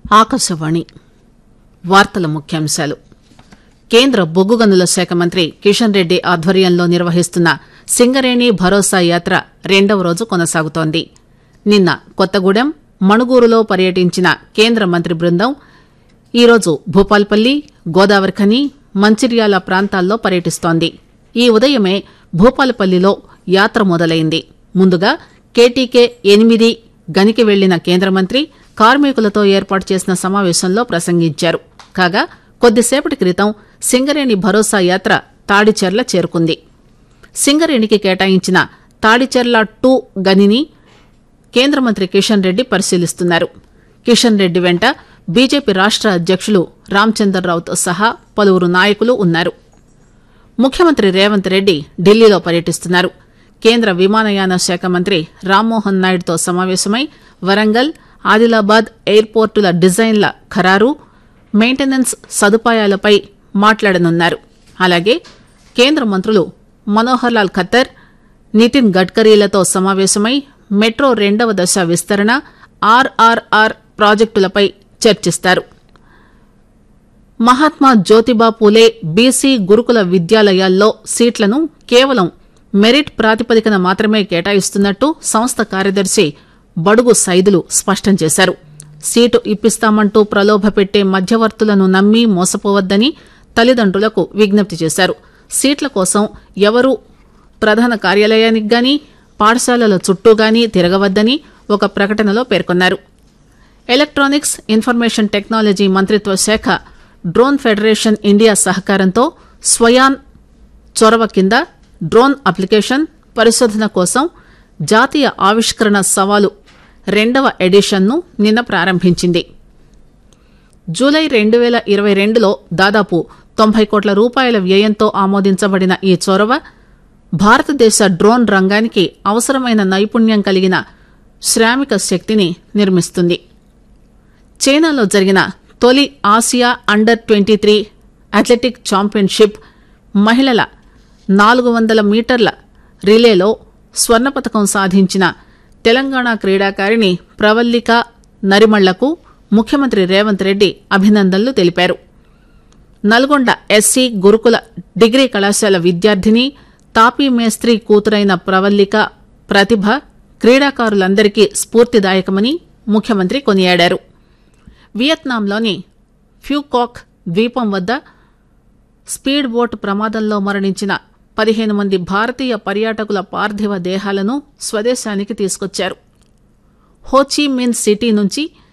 ఆకాశవాణి వార్తల ముఖ్యాంశాలు కేంద్ర బొగ్గు గనుల శాఖ మంత్రి కిషన్ రెడ్డి ఆధ్వర్యంలో నిర్వహిస్తున్న సింగరేణి భరోసా యాత్ర రెండవ రోజు కొనసాగుతోంది నిన్న కొత్తగూడెం మణుగూరులో పర్యటించిన కేంద్ర మంత్రి బృందం ఈరోజు భూపాల్పల్లి గోదావరిఖని మంచిర్యాల ప్రాంతాల్లో పర్యటిస్తోంది ఈ ఉదయమే భూపాలపల్లిలో యాత్ర మొదలైంది ముందుగా కేటీకే ఎనిమిది గనికి వెళ్లిన కేంద్ర మంత్రి కార్మికులతో ఏర్పాటు చేసిన సమావేశంలో ప్రసంగించారు కాగా కొద్దిసేపటి క్రితం సింగరేణి భరోసా యాత్ర తాడిచెర్ల చేరుకుంది సింగరేణికి కేటాయించిన తాడిచెర్ల టూ గనిని కేంద్ర మంత్రి కిషన్ రెడ్డి పరిశీలిస్తున్నారు కిషన్ రెడ్డి వెంట బీజేపీ రాష్ట అధ్యక్షులు రామచందర్రావుతో సహా పలువురు నాయకులు ఉన్నారు ముఖ్యమంత్రి రేవంత్ రెడ్డి ఢిల్లీలో పర్యటిస్తున్నారు కేంద్ర విమానయాన శాఖ మంత్రి రామ్మోహన్ నాయుడుతో సమావేశమై వరంగల్ ఆదిలాబాద్ ఎయిర్పోర్టుల డిజైన్ల ఖరారు మెయింటెనెన్స్ సదుపాయాలపై మాట్లాడనున్నారు అలాగే కేంద్ర మంత్రులు మనోహర్ లాల్ ఖత్తర్ నితిన్ గడ్కరీలతో సమావేశమై మెట్రో రెండవ దశ విస్తరణ ఆర్ఆర్ఆర్ ప్రాజెక్టులపై చర్చిస్తారు మహాత్మా జ్యోతిబా పూలే బీసీ గురుకుల విద్యాలయాల్లో సీట్లను కేవలం మెరిట్ ప్రాతిపదికన మాత్రమే కేటాయిస్తున్నట్టు సంస్థ కార్యదర్శి బడుగు సైదులు స్పష్టం చేశారు సీటు ఇప్పిస్తామంటూ ప్రలోభపెట్టే మధ్యవర్తులను నమ్మి మోసపోవద్దని తల్లిదండ్రులకు విజ్ఞప్తి చేశారు సీట్ల కోసం ఎవరూ ప్రధాన కార్యాలయానికి గాని పాఠశాలల చుట్టూ గాని తిరగవద్దని ఒక ప్రకటనలో పేర్కొన్నారు ఎలక్ట్రానిక్స్ ఇన్ఫర్మేషన్ టెక్నాలజీ మంత్రిత్వ శాఖ డ్రోన్ ఫెడరేషన్ ఇండియా సహకారంతో స్వయాన్ చొరవ కింద డ్రోన్ అప్లికేషన్ పరిశోధన కోసం జాతీయ ఆవిష్కరణ సవాలు రెండవ ఎడిషన్ను నిన్న ప్రారంభించింది జూలై రెండు వేల ఇరవై రెండులో దాదాపు తొంభై కోట్ల రూపాయల వ్యయంతో ఆమోదించబడిన ఈ చొరవ భారతదేశ డ్రోన్ రంగానికి అవసరమైన నైపుణ్యం కలిగిన శ్రామిక శక్తిని నిర్మిస్తుంది చైనాలో జరిగిన తొలి Asia under twenty three athletic championship మహిళల నాలుగు వందల మీటర్ల రిలేలో స్వర్ణ పతకం సాధించిన తెలంగాణ క్రీడాకారిణి ప్రవల్లిక నరిమళ్లకు ముఖ్యమంత్రి రేవంత్ రెడ్డి అభినందనలు తెలిపారు నల్గొండ ఎస్సీ గురుకుల డిగ్రీ కళాశాల విద్యార్థిని తాపీ మేస్త్రి కూతురైన ప్రవల్లిక ప్రతిభ క్రీడాకారులందరికీ స్ఫూర్తిదాయకమని ముఖ్యమంత్రి కొనియాడారు వియత్నాంలోని ఫ్యూకాక్ ద్వీపం వద్ద స్పీడ్ బోట్ ప్రమాదంలో మరణించిన పదిహేను మంది భారతీయ పర్యాటకుల పార్థివ దేహాలను స్వదేశానికి తీసుకొచ్చారు హోచీ మిన్ సిటీ నుంచి